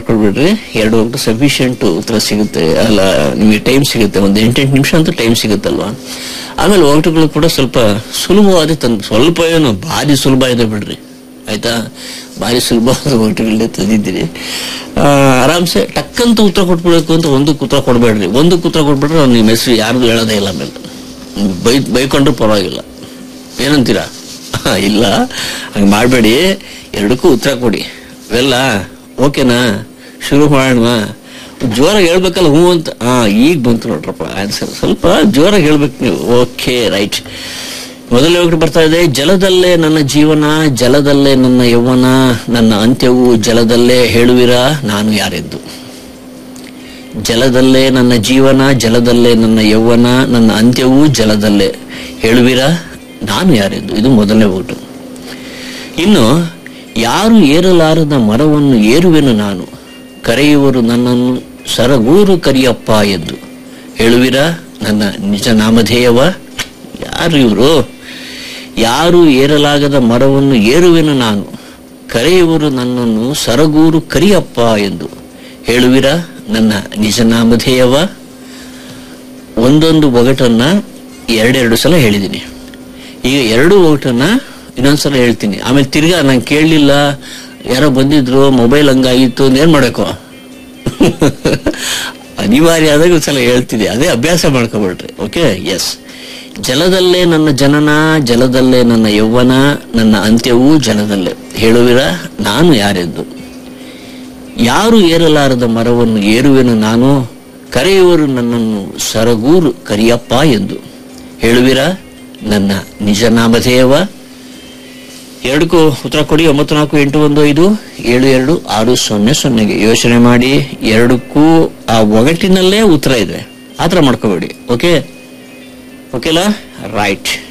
ಮಾಡ್ಕೊಳ್ಬಿಡ್ರಿ ಎರಡು ಒಟ್ಟು ಸಫಿಷಿಯಂಟ್ ಉತ್ತರ ಸಿಗುತ್ತೆ ಅಲ್ಲ ನಿಮಗೆ ಟೈಮ್ ಸಿಗುತ್ತೆ ಒಂದು ಎಂಟೆಂಟು ನಿಮಿಷ ಅಂತೂ ಟೈಮ್ ಸಿಗುತ್ತಲ್ವಾ ಆಮೇಲೆ ಒಗಟುಗಳು ಕೂಡ ಸ್ವಲ್ಪ ಸುಲಭವಾದ ತಂದು ಸ್ವಲ್ಪ ಏನು ಭಾರಿ ಸುಲಭ ಇದೆ ಬಿಡ್ರಿ ಆಯ್ತಾ ಭಾರಿ ಸುಲಭವಾದ ಒಗಟುಗಳನ್ನೇ ತಂದಿದ್ದೀರಿ ಆ, ಆರಾಮ್ಸೆ ಟಕ್ಕಂತ ಉತ್ತರ ಕೊಟ್ಬಿಡ್ಬೇಕು ಅಂತ ಒಂದಕ್ಕೆ ಉತ್ತರ ಕೊಡ್ಬೇಡ್ರಿ ಒಂದಕ್ಕೆ ಉತ್ತರ ಕೊಟ್ಬಿಟ್ರೆ ಅವ್ನು ನಿಮ್ಮ ಹೆಸರು ಯಾರ್ದು ಹೇಳೋದೇ ಇಲ್ಲ ಆಮೇಲೆ ಬೈ ಬೈಕೊಂಡ್ರು ಪರವಾಗಿಲ್ಲ ಏನಂತೀರಾ ಇಲ್ಲ ಹಂಗೆ ಮಾಡಬೇಡಿ ಎರಡಕ್ಕೂ ಉತ್ತರ ಕೊಡಿ ಇವೆಲ್ಲ ಓಕೆನಾ ಶುರು ಮಾಡೋಣ ಜೋರಾಗಿ ಹೇಳ್ಬೇಕಲ್ಲ ಹ್ಞೂ ಅಂತ ಹಾ ಈಗ ಬಂತು ನೋಡ್ರಪ್ಪ ಆನ್ಸರ್ ಸ್ವಲ್ಪ ಜೋರಾಗಿ ಹೇಳ್ಬೇಕು ನೀವು ಓಕೆ ರೈಟ್ ಮೊದಲನೇ ಹೋಗಿ ಬರ್ತಾ ಇದೆ ಜಲದಲ್ಲೇ ನನ್ನ ಜೀವನ ಜಲದಲ್ಲೇ ನನ್ನ ಯೌವನ ನನ್ನ ಅಂತ್ಯವು ಜಲದಲ್ಲೇ ಹೇಳುವಿರಾ ನಾನು ಯಾರೆಂದು ಜಲದಲ್ಲೇ ನನ್ನ ಜೀವನ ಜಲದಲ್ಲೇ ನನ್ನ ಯೌವನ ನನ್ನ ಅಂತ್ಯವೂ ಜಲದಲ್ಲೇ ಹೇಳುವಿರಾ ನಾನು ಯಾರೆಂದು ಇದು ಮೊದಲನೇ ಓಟು ಇನ್ನು ಯಾರು ಏರಲಾರದ ಮರವನ್ನು ಏರುವೆನು ನಾನು ಕರೆಯುವರು ನನ್ನನ್ನು ಸರಗೂರು ಕರಿಯಪ್ಪ ಎಂದು ಹೇಳುವಿರಾ ನನ್ನ ನಿಜ ನಾಮಧೇಯವ ಯಾರು ಇವರು ಯಾರು ಏರಲಾಗದ ಮರವನ್ನು ಏರುವೆನು ನಾನು ಕರೆಯುವರು ನನ್ನನ್ನು ಸರಗೂರು ಕರಿಯಪ್ಪ ಎಂದು ಹೇಳುವಿರಾ ನನ್ನ ನಿಜ ನಾಮಧೇಯವ ಒಂದೊಂದು ಒಗಟನ್ನ ಎರಡೆರಡು ಸಲ ಹೇಳಿದ್ದೀನಿ ಈಗ ಎರಡು ಒಗಟನ್ನ ಇನ್ನೊಂದ್ಸಲ ಹೇಳ್ತೀನಿ ಆಮೇಲೆ ತಿರ್ಗಾ ನಂಗೆ ಕೇಳಲಿಲ್ಲ ಯಾರೋ ಬಂದಿದ್ರು ಮೊಬೈಲ್ ಹಂಗಾಗಿತ್ತು ಅಂತ ಏನ್ ಮಾಡಬೇಕು ಅನಿವಾರ್ಯ ಆದಾಗ ಒಂದ್ಸಲ ಹೇಳ್ತೀನಿ ಅದೇ ಅಭ್ಯಾಸ ಮಾಡ್ಕೊಬಿಡ್ರಿ ಓಕೆ ಎಸ್ ಜಲದಲ್ಲೇ ನನ್ನ ಜನನ ಜಲದಲ್ಲೇ ನನ್ನ ಯೌವನ ನನ್ನ ಅಂತ್ಯವೂ ಜಲದಲ್ಲೇ ಹೇಳುವಿರ ನಾನು ಯಾರೆಂದು ಯಾರು ಏರಲಾರದ ಮರವನ್ನು ಏರುವೆನು ನಾನು ಕರೆಯುವರು ನನ್ನನ್ನು ಸರಗೂರು ಕರಿಯಪ್ಪ ಎಂದು ಹೇಳುವಿರ ನನ್ನ ನಿಜ ನಾಮಧೇಯವ ಎರಡಕ್ಕೂ ಉತ್ತರ ಕೊಡಿ ಒಂಬತ್ತು ನಾಲ್ಕು ಎಂಟು ಒಂದು ಐದು ಏಳು ಎರಡು ಆರು ಸೊನ್ನೆ ಸೊನ್ನೆಗೆ ಯೋಚನೆ ಮಾಡಿ ಎರಡಕ್ಕೂ ಆ ಒಗಟಿನಲ್ಲೇ ಉತ್ತರ ಇದೆ ಆ ಥರ ಮಾಡ್ಕೋಬೇಡಿ ಓಕೆ ಓಕೆಲಾ ರೈಟ್